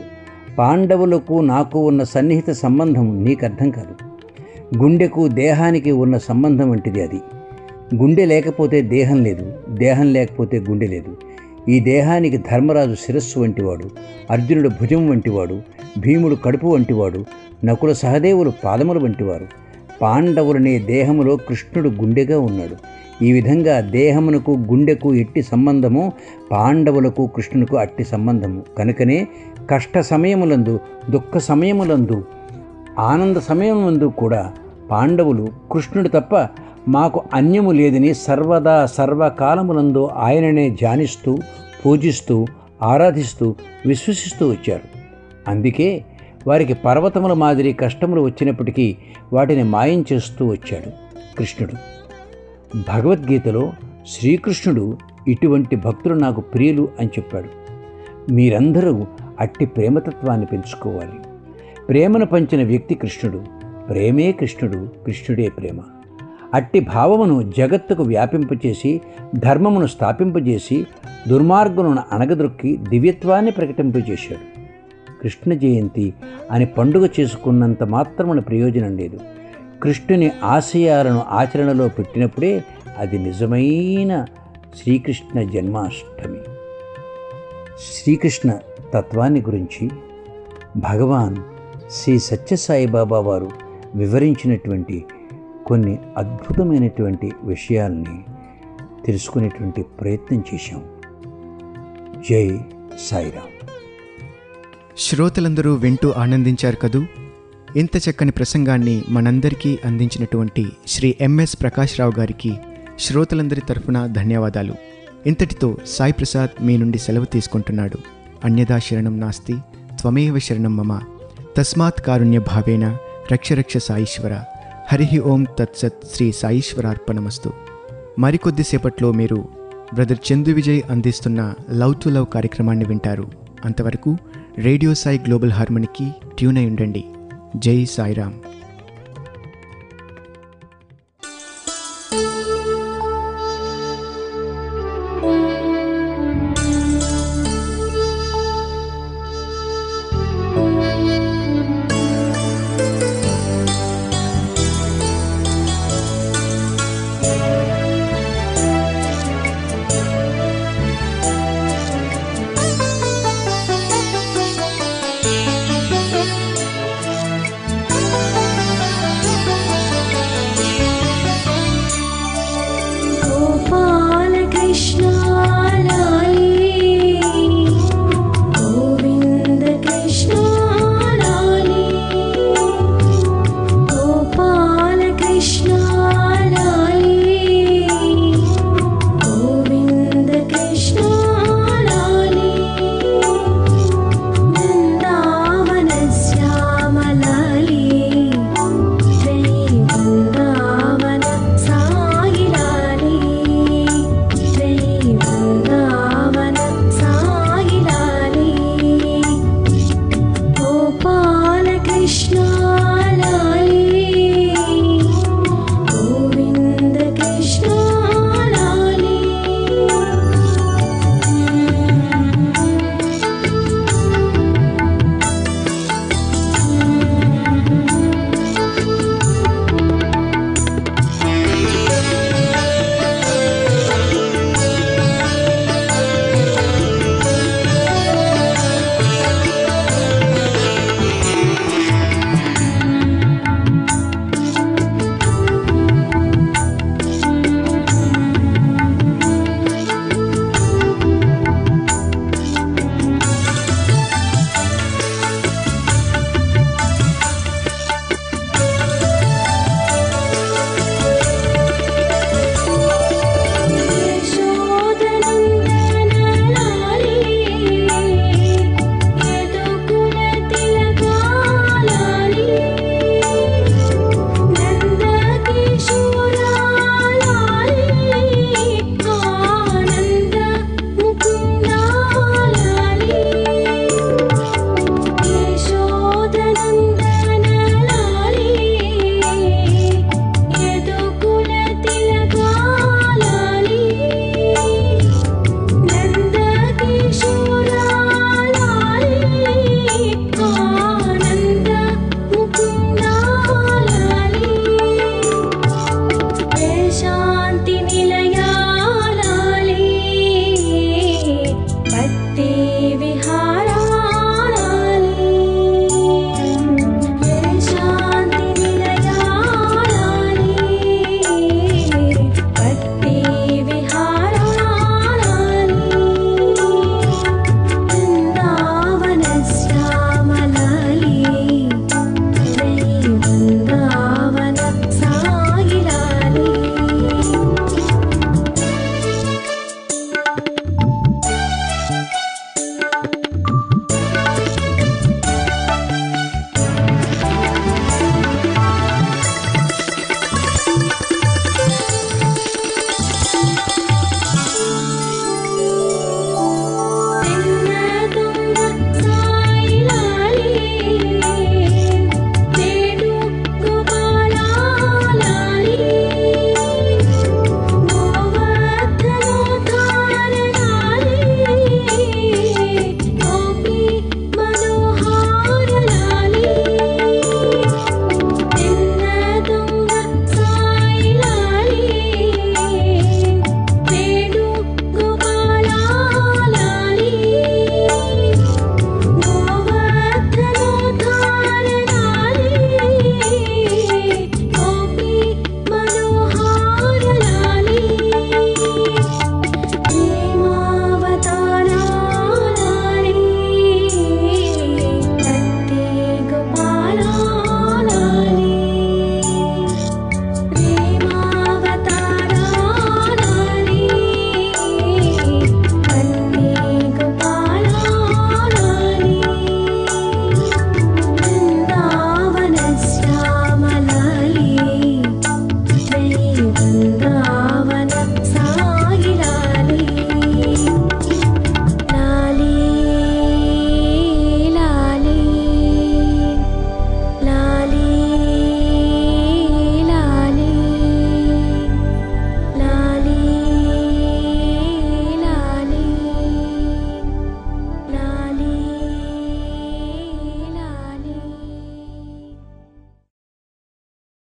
పాండవులకు నాకు ఉన్న సన్నిహిత సంబంధం నీకు అర్థం కాదు గుండెకు దేహానికి ఉన్న సంబంధం వంటిది అది గుండె లేకపోతే దేహం లేదు దేహం లేకపోతే గుండె లేదు ఈ దేహానికి ధర్మరాజు శిరస్సు వంటివాడు అర్జునుడు భుజం వంటివాడు భీముడు కడుపు వంటివాడు నకుల సహదేవులు పాదములు వంటివారు పాండవులనే దేహములో కృష్ణుడు గుండెగా ఉన్నాడు ఈ విధంగా దేహమునకు గుండెకు ఎట్టి సంబంధము పాండవులకు కృష్ణునికి అట్టి సంబంధము కనుకనే కష్ట సమయములందు దుఃఖ సమయములందు ఆనంద సమయములందు కూడా పాండవులు కృష్ణుడు తప్ప మాకు అన్యము లేదని సర్వదా సర్వకాలములందు ఆయననే ధ్యానిస్తూ పూజిస్తూ ఆరాధిస్తూ విశ్వసిస్తూ వచ్చారు అందుకే వారికి పర్వతముల మాదిరి కష్టములు వచ్చినప్పటికీ వాటిని మాయం చేస్తూ వచ్చాడు కృష్ణుడు భగవద్గీతలో శ్రీకృష్ణుడు ఇటువంటి భక్తులు నాకు ప్రియులు అని చెప్పాడు మీరందరూ అట్టి ప్రేమతత్వాన్ని పెంచుకోవాలి ప్రేమను పంచిన వ్యక్తి కృష్ణుడు ప్రేమే కృష్ణుడు కృష్ణుడే ప్రేమ అట్టి భావమును జగత్తుకు వ్యాపింపచేసి ధర్మమును స్థాపింపజేసి దుర్మార్గులను అణగదొక్కి దివ్యత్వాన్ని ప్రకటింపజేశాడు కృష్ణ జయంతి అని పండుగ చేసుకున్నంత మాత్రమున ప్రయోజనం లేదు కృష్ణుని ఆశయాలను ఆచరణలో పెట్టినప్పుడే అది నిజమైన శ్రీకృష్ణ జన్మాష్టమి శ్రీకృష్ణ తత్వాన్ని గురించి భగవాన్ శ్రీ సత్యసాయిబాబా వారు వివరించినటువంటి కొన్ని అద్భుతమైనటువంటి విషయాల్ని తెలుసుకునేటువంటి ప్రయత్నం చేశాం జై సాయిరామ్ శ్రోతలందరూ వింటూ ఆనందించారు కదూ ఇంత చక్కని ప్రసంగాన్ని మనందరికీ అందించినటువంటి శ్రీ ఎంఎస్ ప్రకాష్ రావు గారికి శ్రోతలందరి తరఫున ధన్యవాదాలు ఇంతటితో సాయి ప్రసాద్ మీ నుండి సెలవు తీసుకుంటున్నాడు అన్యదా శరణం నాస్తి త్వమేవ శరణం మమ తస్మాత్ కారుణ్య భావేన రక్షరక్ష సాయిశ్వర హరి ఓం తత్సత్ శ్రీ సాయిశ్వరార్పణమస్తు మరికొద్దిసేపట్లో మీరు బ్రదర్ చందు విజయ్ అందిస్తున్న లవ్ టు లవ్ కార్యక్రమాన్ని వింటారు అంతవరకు రేడియో సాయి గ్లోబల్ హార్మనీకి ట్యూన్ అయి ఉండండి జై సాయిరామ్